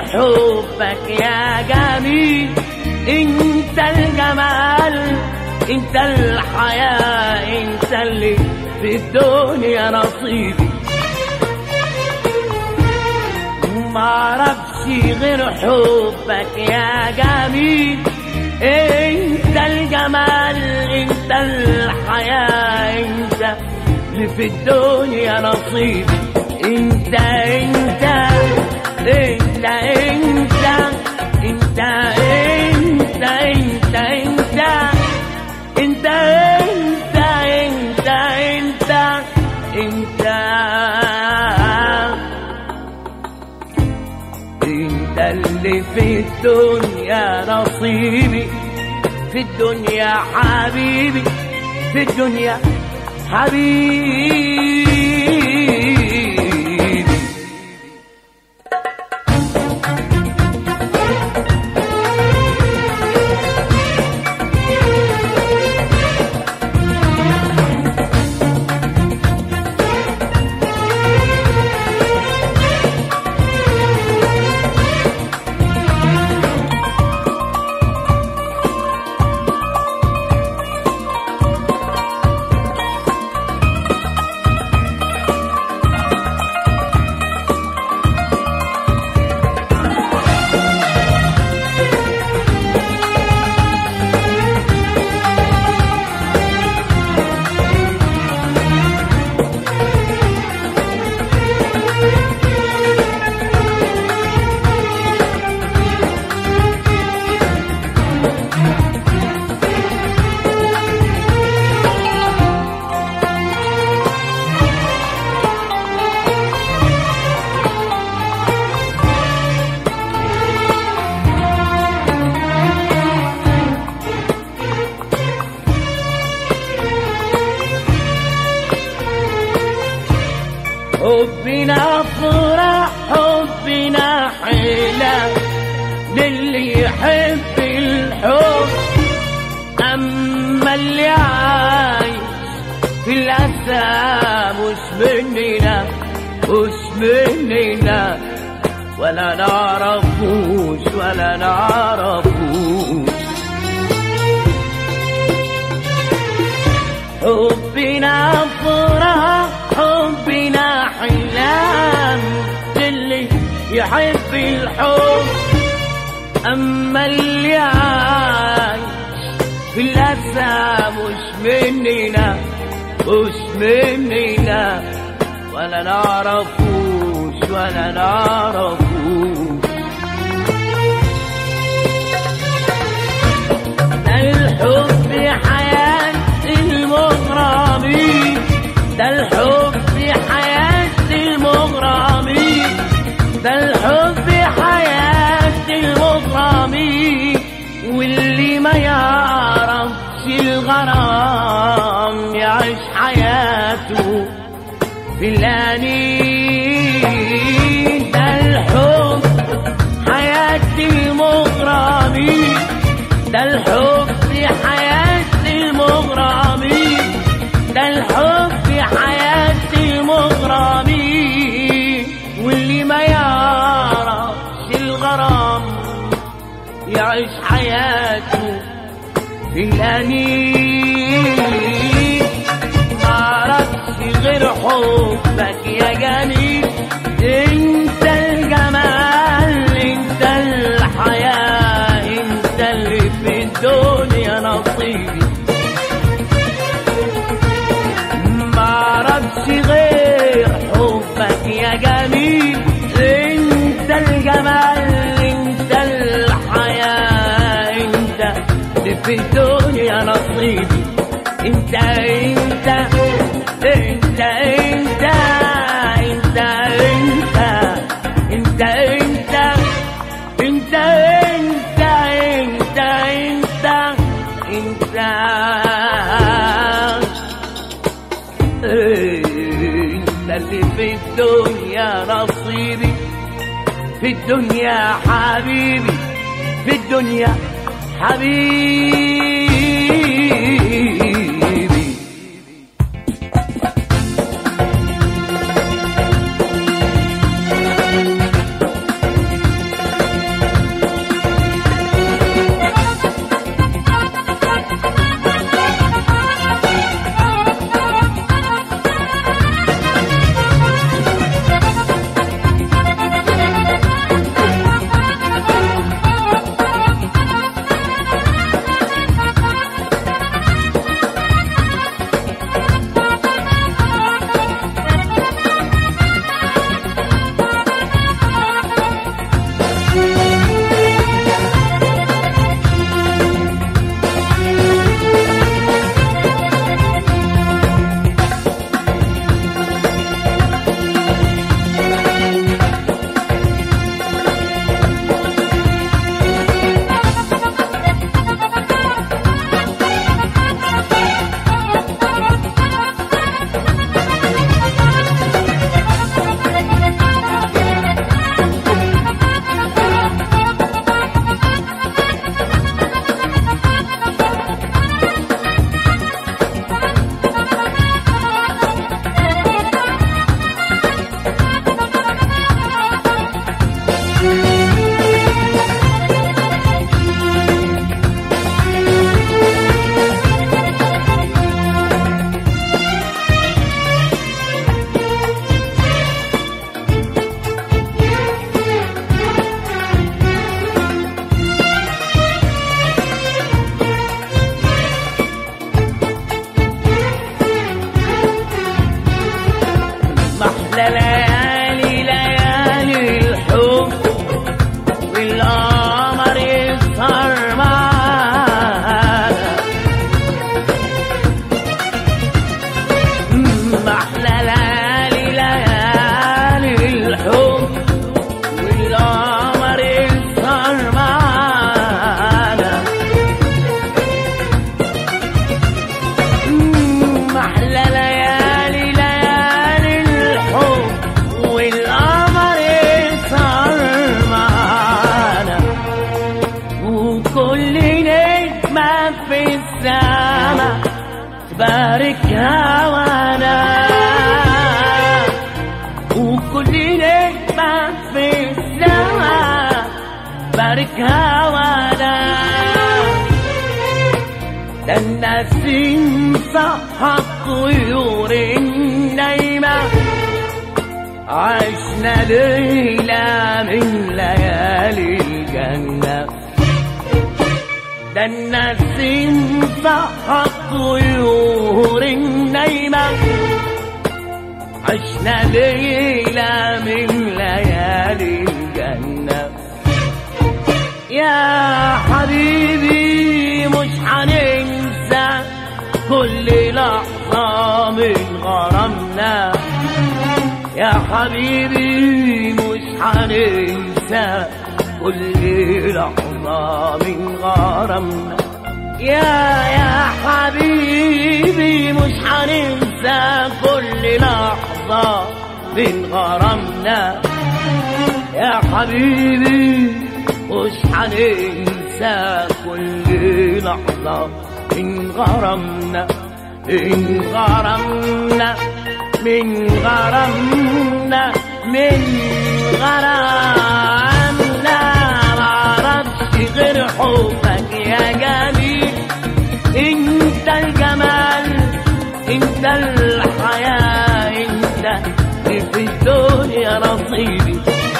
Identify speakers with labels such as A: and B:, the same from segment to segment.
A: حبك يا جميل انت الجمال انت الحياة انت اللي في الدنيا نصيبي معرفش غير حبك يا جميل انت الجمال انت الحياة انت اللي في الدنيا نصيبي انت انت انت انت انت انت انت انت انت انت انت انت انت انت اللي في الدنيا نصيبي في الدنيا حبيبي في الدنيا حبيبي حبنا فرح حبنا حيلة للي يحب الحب أما اللي عايش في الأسى مش مننا مش مننا ولا نعرفوش ولا نعرفوش حبنا فرح حبنا حلام للي يحب الحب أما اللي عايش في الأسى مش مننا مش مننا ولا نعرفوش ولا نعرفوش ده الحب حياة المغرمين ده الحب حياة المغرمين ده الحب حياة المغرمين واللي ما يعرفش الغرام يعيش حياته في الأنين ده الحب حياة المغرمين ده الحب حياة المغرمين ده الحب حياة المغرمين واللي ما يعرفش الغرام يعيش حياته في الأنين معرفش غير حبك يا جميل انت الجمال انت الحياة انت اللي في الدنيا نصيبي معرفش غير حبك يا جميل انت الجمال انت الحياة انت اللي في الدنيا نصيبي انت انت انت انت انت انت انت انت انت انت انت انت انت انت اللي في الدنيا نصيبي في الدنيا حبيبي في الدنيا حبيبي أحلى ليالي ليالي الحب والقمر يسهر معانا وكل نجمة في السما تبارك هوانا وكل نجمة في السما بارك هوانا ده النسيم صح الطيور النايمة عشنا ليلة من ليالي الجنة ده النسيم صح الطيور النايمة عشنا ليلة من ليالي الجنة يا حبيبي مش هننسى كل لحظة من غرامنا يا حبيبي مش هننسى كل لحظة من غرامنا يا يا حبيبي مش هننسى كل لحظة من غرامنا يا حبيبي مش هننسى كل لحظة من غرامنا من غرامنا من غرامنا من غرامنا معرفش غير حبك يا جميل انت الجمال انت الحياة انت في الدنيا نصيبي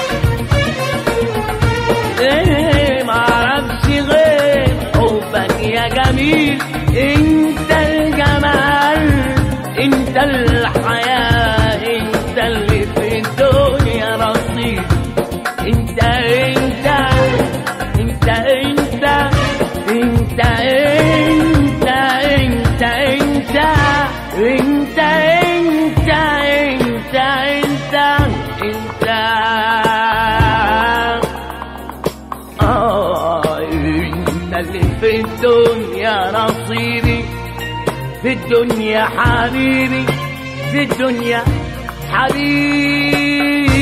A: ايه معرفش غير حبك يا جميل انت الجمال انت الحياة انت اللي في الدنيا نصيب انت انت انت انت انت انت انت انت انت انت انت انت انت آه انت اللي في الدنيا نصيبي في الدنيا حبيبي في الدنيا حبيبي